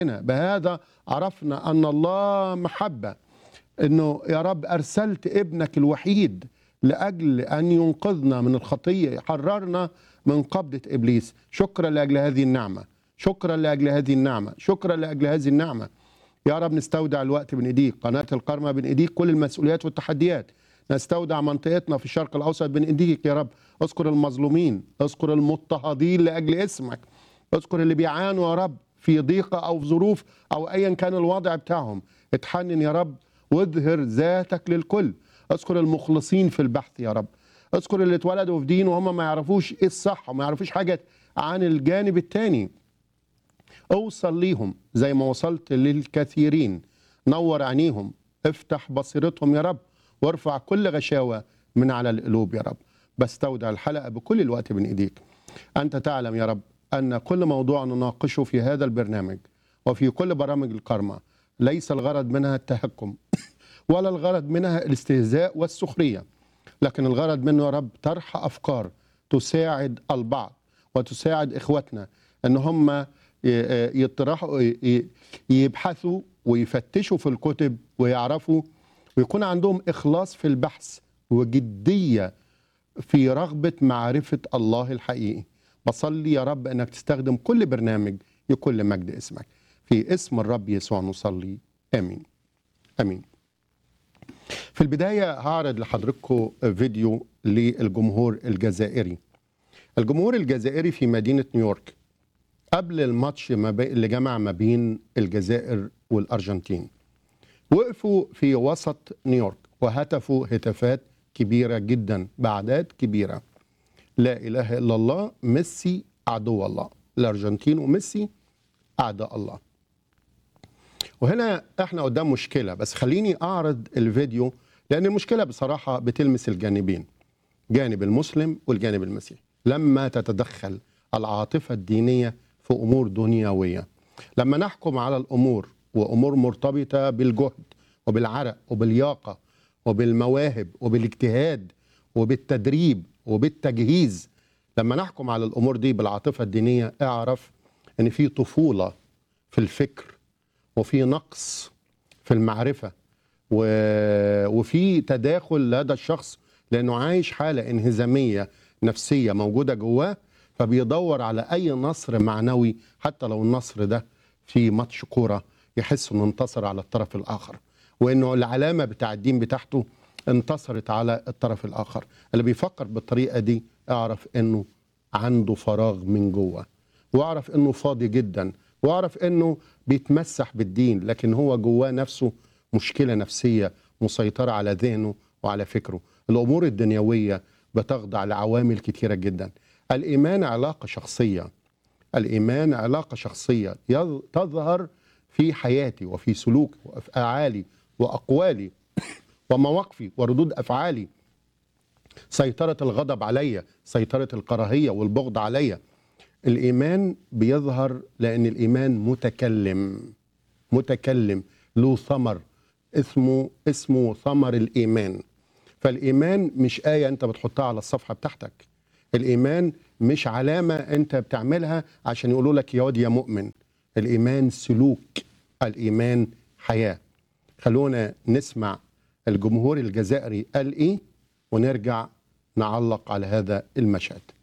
بهذا عرفنا أن الله محبة أنه يا رب أرسلت ابنك الوحيد لأجل أن ينقذنا من الخطية يحررنا من قبضة إبليس شكرا لأجل هذه النعمة شكرا لأجل هذه النعمة شكرا لأجل هذه النعمة يا رب نستودع الوقت بين ايديك قناة القرمة بين ايديك كل المسؤوليات والتحديات نستودع منطقتنا في الشرق الأوسط بين ايديك يا رب اذكر المظلومين اذكر المضطهدين لأجل اسمك اذكر اللي بيعانوا يا رب في ضيقة أو في ظروف أو أيا كان الوضع بتاعهم اتحنن يا رب واظهر ذاتك للكل اذكر المخلصين في البحث يا رب اذكر اللي اتولدوا في دين وهم ما يعرفوش ايه الصح وما يعرفوش حاجة عن الجانب التاني اوصل ليهم زي ما وصلت للكثيرين نور عينيهم افتح بصيرتهم يا رب وارفع كل غشاوة من على القلوب يا رب بستودع الحلقة بكل الوقت بين ايديك انت تعلم يا رب ان كل موضوع نناقشه في هذا البرنامج وفي كل برامج الكرمة ليس الغرض منها التهكم ولا الغرض منها الاستهزاء والسخرية لكن الغرض منه يا رب طرح أفكار تساعد البعض وتساعد إخواتنا أن هم يطرحوا يبحثوا ويفتشوا في الكتب ويعرفوا ويكون عندهم إخلاص في البحث وجدية في رغبة معرفة الله الحقيقي بصلي يا رب أنك تستخدم كل برنامج يكون لمجد اسمك في اسم الرب يسوع نصلي آمين آمين في البداية هعرض لحضراتكم فيديو للجمهور الجزائري الجمهور الجزائري في مدينة نيويورك قبل الماتش ما بي... اللي جمع ما بين الجزائر والأرجنتين وقفوا في وسط نيويورك وهتفوا هتافات كبيرة جدا بأعداد كبيرة لا إله إلا الله ميسي عدو الله الأرجنتين وميسي أعداء الله وهنا احنا قدام مشكلة بس خليني أعرض الفيديو لأن المشكلة بصراحة بتلمس الجانبين جانب المسلم والجانب المسيحي لما تتدخل العاطفة الدينية في أمور دنيوية لما نحكم على الأمور وأمور مرتبطة بالجهد وبالعرق وباللياقة وبالمواهب وبالاجتهاد وبالتدريب وبالتجهيز لما نحكم على الأمور دي بالعاطفة الدينية اعرف أن في طفولة في الفكر وفي نقص في المعرفة و... وفي تداخل لدى الشخص لأنه عايش حالة انهزامية نفسية موجودة جواه فبيدور على أي نصر معنوي حتى لو النصر ده في ماتش كورة يحس أنه انتصر على الطرف الآخر وأنه العلامة بتاع الدين بتاعته انتصرت على الطرف الآخر اللي بيفكر بالطريقة دي اعرف أنه عنده فراغ من جوه واعرف أنه فاضي جدا واعرف أنه بيتمسح بالدين لكن هو جواه نفسه مشكلة نفسية مسيطرة على ذهنه وعلى فكره الأمور الدنيوية بتخضع لعوامل كتيرة جدا الإيمان علاقة شخصية الإيمان علاقة شخصية تظهر في حياتي وفي سلوكي وأفعالي وأقوالي ومواقفي وردود أفعالي سيطرة الغضب عليا سيطرة الكراهية والبغض عليا الإيمان بيظهر لأن الإيمان متكلم متكلم له ثمر اسمه اسمه ثمر الإيمان فالإيمان مش آية أنت بتحطها على الصفحة بتاعتك الإيمان مش علامة أنت بتعملها عشان يقولوا لك يا واد يا مؤمن الإيمان سلوك الإيمان حياة خلونا نسمع الجمهور الجزائري قال إيه ونرجع نعلق على هذا المشهد